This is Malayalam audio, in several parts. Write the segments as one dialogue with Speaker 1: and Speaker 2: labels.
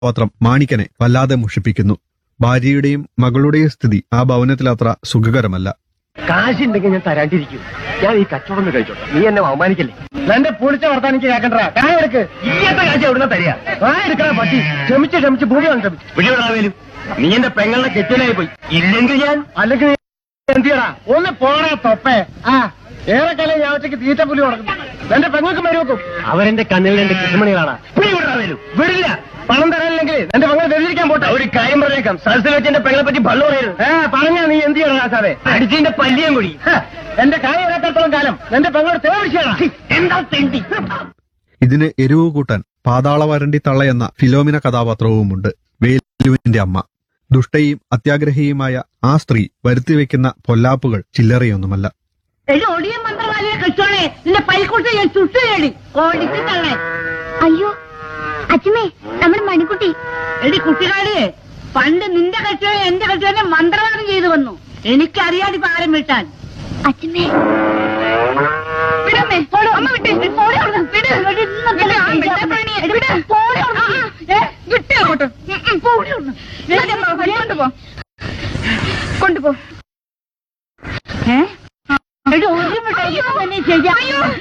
Speaker 1: കഥാപാത്രം മാണിക്കനെ വല്ലാതെ മുഷിപ്പിക്കുന്നു ഭാര്യയുടെയും മകളുടെയും സ്ഥിതി ആ ഭവനത്തിൽ അത്ര സുഖകരമല്ല
Speaker 2: കാശുണ്ടെങ്കിൽ ഞാൻ തരാണ്ടിരിക്കും ഞാൻ ഈ കച്ചവടം ഒന്ന് കഴിച്ചോട്ടെ നീ എന്നെ അവമാനിക്കല്ലേ എന്റെ പൊളിച്ച വർത്താൻ എനിക്ക് കേക്കണ്ട കായ എടുക്ക് ഇങ്ങനത്തെ കാശ് എവിടുന്ന തരിക കായ എടുക്കണ പറ്റി ക്ഷമിച്ച് ക്ഷമിച്ച് ഭൂമി വാങ്ങി ക്ഷമിച്ചു വിളിയോടാവേലും നീ എന്റെ പെങ്ങളുടെ കെട്ടിലായി പോയി ഇല്ലെങ്കിൽ ഞാൻ അല്ലെങ്കിൽ നീ എന്ത് ചെയ്യടാ ഒന്ന് പോടാ തൊപ്പേ ആ ഏറെക്കാലം ഞാൻ ഒറ്റയ്ക്ക് തീറ്റ പുലി കൊടുക്കും എന്റെ പെങ്ങൾക്ക് മരുവെക്കും അവരെന്റെ കണ്ണിൽ എന്റെ കൃഷ്ണമണികളാണ് വിടാവേലും വിടില്ല പണം തരാനില്ലെങ്കിൽ എന്റെ പെങ്ങളെ വെല്ലിരിക്കാൻ പോട്ടെ ഒരു കാര്യം പറഞ്ഞേക്കാം സദസ്സിൽ വെച്ച് എന്റെ പെങ്ങളെ പറ്റി ഭള്ളു പറയരുത് ഏ പറഞ്ഞാ നീ എന്ത് ചെയ്യണം ആസാവേ അടിച്ചതിന്റെ പല്ലിയും കൂടി ഹ, എന്റെ കാര്യം ഇറക്കത്തോളം കാലം എന്റെ പെങ്ങളോട് തേവിച്ചാണ് എന്താ തെണ്ടി
Speaker 1: ഇതിന് എരിവ് കൂട്ടാൻ പാതാള വരണ്ടി തള്ള എന്ന ഫിലോമിന കഥാപാത്രവുമുണ്ട് വേലുവിന്റെ അമ്മ ദുഷ്ടയും അത്യാഗ്രഹിയുമായ ആ സ്ത്രീ വരുത്തിവെക്കുന്ന പൊല്ലാപ്പുകൾ ചില്ലറയൊന്നുമല്ല
Speaker 3: എടി ഒടിയ മന്ത്രവാദിയെ കെട്ടോളെ നിന്റെ പൈക്കൂട്ട് ഞാൻ ചുട്ടുകേടി കോടിച്ച് തള്ളേ
Speaker 4: അയ്യോ അച്ഛമ്മേ നമ്മുടെ മണിക്കുട്ടി
Speaker 3: എടി കുട്ടികാടിയെ പണ്ട് നിന്റെ കെട്ടിയോ എന്റെ കെട്ടിയോനെ മന്ത്രവാദം ചെയ്തു വന്നു എനിക്കറിയാടി പാരം വിട്ടാൻ
Speaker 4: അച്ഛമ്മേ
Speaker 3: വിടമ്മേ അമ്മ വിട്ടേ പോടി അവിടുന്ന്. വിട്. എടി, ഇന്നൊക്കെ ആ മിണ്ടാപ്രാണിയെ. എടി, വിട്. പോടി അവിടുന്ന്. ഏ, വിട്ടേ അങ്ങോട്ട്. ഉം, ഉം, പോടി അവിടുന്ന്. ഇല്ലടി അമ്മ, വഴി കൊണ്ടുപോ. കൊണ്ടുപോ ഏ എടി, ഒരു മിഠായി തന്നെ ചെയ്യാം.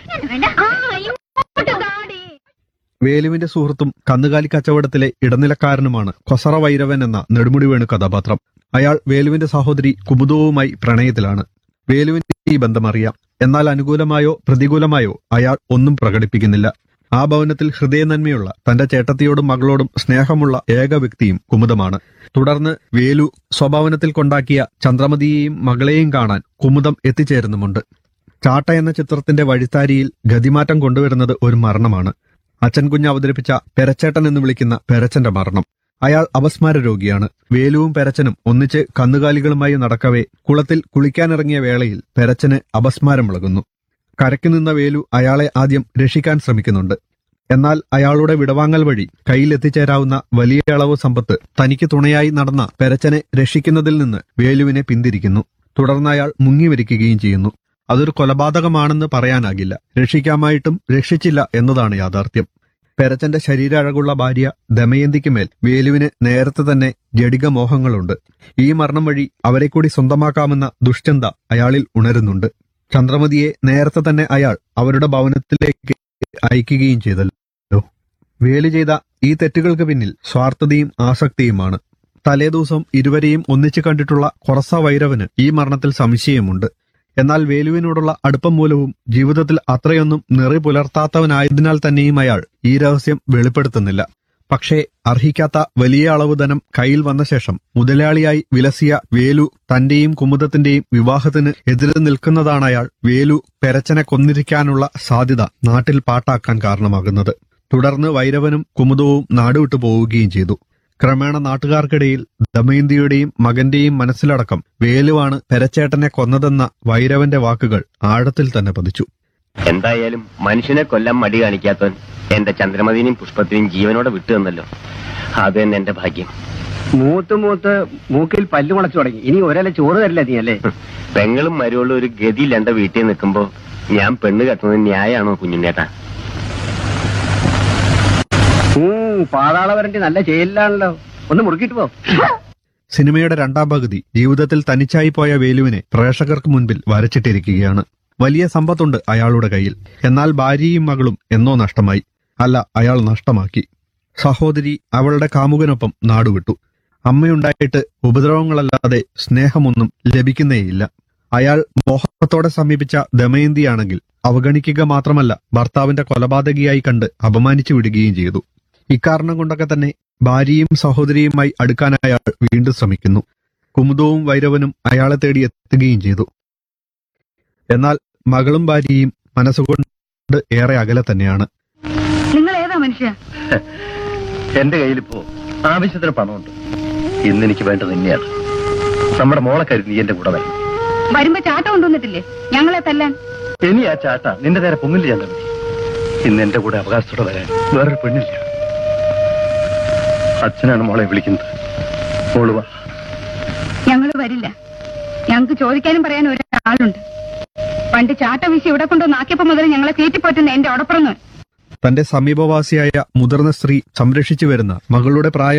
Speaker 4: ആ, അയ്യോ. ഇങ്ങോട്ട് താടി.
Speaker 1: വേലുവിന്റെ സുഹൃത്തും കന്നുകാലി കച്ചവടത്തിലെ ഇടനിലക്കാരനുമാണ് കൊസറ വൈരവൻ എന്ന നെടുമുടി വേണു കഥാപാത്രം അയാൾ വേലുവിന്റെ സഹോദരി കുമുദവുമായി പ്രണയത്തിലാണ് വേലുവിന് ഈ ബന്ധം അറിയാം എന്നാൽ അനുകൂലമായോ പ്രതികൂലമായോ അയാൾ ഒന്നും പ്രകടിപ്പിക്കുന്നില്ല ആ ഭവനത്തിൽ ഹൃദയനന്മയുള്ള തന്റെ ചേട്ടത്തിയോടും മകളോടും സ്നേഹമുള്ള ഏക വ്യക്തിയും കുമുദമാണ് തുടർന്ന് വേലു സ്വഭവനത്തിൽ കൊണ്ടാക്കിയ ചന്ദ്രമതിയെയും മകളെയും കാണാൻ കുമുദം എത്തിച്ചേരുന്നുമുണ്ട് ചാട്ട എന്ന ചിത്രത്തിന്റെ വഴിത്താരിയിൽ ഗതിമാറ്റം കൊണ്ടുവരുന്നത് ഒരു മരണമാണ് അച്ഛൻ കുഞ്ഞ് അവതരിപ്പിച്ച പെരച്ചേട്ടൻ എന്ന് വിളിക്കുന്ന പെരച്ചന്റെ മരണം അയാൾ അപസ്മാര രോഗിയാണ് വേലുവും പെരച്ചനും ഒന്നിച്ച് കന്നുകാലികളുമായി നടക്കവേ കുളത്തിൽ കുളിക്കാനിറങ്ങിയ വേളയിൽ പെരച്ചന് അപസ്മാരം ഇളകുന്നു കരയ്ക്ക് നിന്ന വേലു അയാളെ ആദ്യം രക്ഷിക്കാൻ ശ്രമിക്കുന്നുണ്ട് എന്നാൽ അയാളുടെ വിടവാങ്ങൽ വഴി കയ്യിൽ എത്തിച്ചേരാവുന്ന വലിയ അളവ് സമ്പത്ത് തനിക്ക് തുണയായി നടന്ന പെരച്ചനെ രക്ഷിക്കുന്നതിൽ നിന്ന് വേലുവിനെ പിന്തിരിക്കുന്നു തുടർന്ന് അയാൾ മുങ്ങിവരിക്കുകയും ചെയ്യുന്നു അതൊരു കൊലപാതകമാണെന്ന് പറയാനാകില്ല രക്ഷിക്കാമായിട്ടും രക്ഷിച്ചില്ല എന്നതാണ് യാഥാർത്ഥ്യം പെരച്ചന്റെ ശരീരഴകുള്ള ഭാര്യ ദമയന്തിക്ക് മേൽ വേലുവിന് നേരത്തെ തന്നെ ജഡിക മോഹങ്ങളുണ്ട് ഈ മരണം വഴി അവരെ കൂടി സ്വന്തമാക്കാമെന്ന ദുഷ്ചിന്ത അയാളിൽ ഉണരുന്നുണ്ട് ചന്ദ്രമതിയെ നേരത്തെ തന്നെ അയാൾ അവരുടെ ഭവനത്തിലേക്ക് അയക്കുകയും ചെയ്തല്ലോ വേലു ചെയ്ത ഈ തെറ്റുകൾക്ക് പിന്നിൽ സ്വാർത്ഥതയും ആസക്തിയുമാണ് തലേദിവസം ഇരുവരെയും ഒന്നിച്ചു കണ്ടിട്ടുള്ള കൊറസ വൈരവന് ഈ മരണത്തിൽ സംശയമുണ്ട് എന്നാൽ വേലുവിനോടുള്ള അടുപ്പം മൂലവും ജീവിതത്തിൽ അത്രയൊന്നും നിറി പുലർത്താത്തവനായതിനാൽ തന്നെയും അയാൾ ഈ രഹസ്യം വെളിപ്പെടുത്തുന്നില്ല പക്ഷേ അർഹിക്കാത്ത വലിയ അളവ് ധനം കയ്യിൽ വന്ന ശേഷം മുതലാളിയായി വിലസിയ വേലു തന്റെയും കുമുദത്തിന്റെയും വിവാഹത്തിന് എതിരെ നിൽക്കുന്നതാണ് അയാൾ വേലു പെരച്ചനെ കൊന്നിരിക്കാനുള്ള സാധ്യത നാട്ടിൽ പാട്ടാക്കാൻ കാരണമാകുന്നത് തുടർന്ന് വൈരവനും കുമുദവും നാടുവിട്ടു പോവുകയും ചെയ്തു ക്രമേണ നാട്ടുകാർക്കിടയിൽ ദമയന്തിയുടെയും മകന്റെയും മനസ്സിലടക്കം വേലുവാണ് പെരച്ചേട്ടനെ കൊന്നതെന്ന വൈരവന്റെ വാക്കുകൾ ആഴത്തിൽ തന്നെ പതിച്ചു
Speaker 2: എന്തായാലും മനുഷ്യനെ കൊല്ലാൻ മടി കാണിക്കാത്തവൻ എന്റെ ചന്ദ്രമതിനെയും പുഷ്പത്തിനെയും ജീവനോടെ വിട്ടു തന്നല്ലോ അത് തന്നെ എന്റെ ഭാഗ്യം
Speaker 5: മൂത്ത് മൂത്ത് മൂക്കിൽ പല്ല് മുളച്ചു തുടങ്ങി ഇനി ഒരല ചോറ് തരില്ല നീ അല്ലേ
Speaker 2: പെങ്ങളും മരുവളും ഒരു ഗതിയിൽ എന്റെ വീട്ടിൽ നിൽക്കുമ്പോ ഞാൻ പെണ്ണ് കെട്ടുന്നത് ന്യായാണോ കുഞ്ഞുണ്ണേട്ടാ
Speaker 5: ഉം, പാതാള വരണ്ടി നല്ല ചെയ്യലാണല്ലോ ഒന്ന് മുറുക്കിട്ട് പോ
Speaker 1: സിനിമയുടെ രണ്ടാം പകുതി ജീവിതത്തിൽ തനിച്ചായി പോയ വേലുവിനെ പ്രേക്ഷകർക്ക് മുൻപിൽ വരച്ചിട്ടിരിക്കുകയാണ് വലിയ സമ്പത്തുണ്ട് അയാളുടെ കയ്യിൽ എന്നാൽ ഭാര്യയും മകളും എന്നോ നഷ്ടമായി അല്ല അയാൾ നഷ്ടമാക്കി സഹോദരി അവളുടെ കാമുകനൊപ്പം നാടുവിട്ടു അമ്മയുണ്ടായിട്ട് ഉപദ്രവങ്ങളല്ലാതെ സ്നേഹമൊന്നും ലഭിക്കുന്നേയില്ല അയാൾ മോഹത്തോടെ സമീപിച്ച ദമയന്തിയാണെങ്കിൽ അവഗണിക്കുക മാത്രമല്ല ഭർത്താവിന്റെ കൊലപാതകിയായി കണ്ട് അപമാനിച്ചു വിടുകയും ചെയ്തു ഇക്കാരണം കൊണ്ടൊക്കെ തന്നെ ഭാര്യയും സഹോദരിയുമായി അടുക്കാൻ അയാൾ വീണ്ടും ശ്രമിക്കുന്നു കുമുദവും വൈരവനും അയാളെ തേടി എത്തുകയും ചെയ്തു എന്നാൽ മകളും ഭാര്യയും മനസ്സുകൊണ്ട് ഏറെ അകലെ തന്നെയാണ്
Speaker 3: നിങ്ങൾ ഏതാ മനുഷ്യ
Speaker 2: എന്റെ കയ്യിലിപ്പോ ആവശ്യത്തിന് പണമുണ്ട് ഇന്ന് എനിക്ക് വേണ്ടത് തന്നെയാണ് നമ്മുടെ മോളെ കരുതി നീ എന്റെ കൂടെ വരണം
Speaker 3: വരുമ്പോ ചാട്ട കൊണ്ടുവന്നിട്ടില്ലേ ഞങ്ങളെ തല്ലാൻ
Speaker 2: ഇനി ആ ചാട്ട നിന്റെ നേരെ പൊങ്ങില്ല ചന്ദ്രമതി ഇന്ന് എന്റെ കൂടെ അവകാശത്തോടെ വരാൻ വേറൊരു പെണ്ണില്ല അച്ഛനാണ് മോളെ വിളിക്കുന്നത് മോള് വാ
Speaker 3: ഞങ്ങൾ വരില്ല ഞങ്ങൾക്ക് ചോദിക്കാനും പറയാനും ഒരാളുണ്ട് പണ്ട് ചാട്ട വീശി ഇവിടെ കൊണ്ടുവന്ന് ആക്കിയപ്പോ മുതൽ ഞങ്ങളെ തീറ്റിപ്പോറ്റുന്ന എന്റെ ഉടപ്പുറന്ന്
Speaker 1: തന്റെ സമീപവാസിയായ മുതിർന്ന സ്ത്രീ സംരക്ഷിച്ചു വരുന്ന മകളുടെ പ്രായം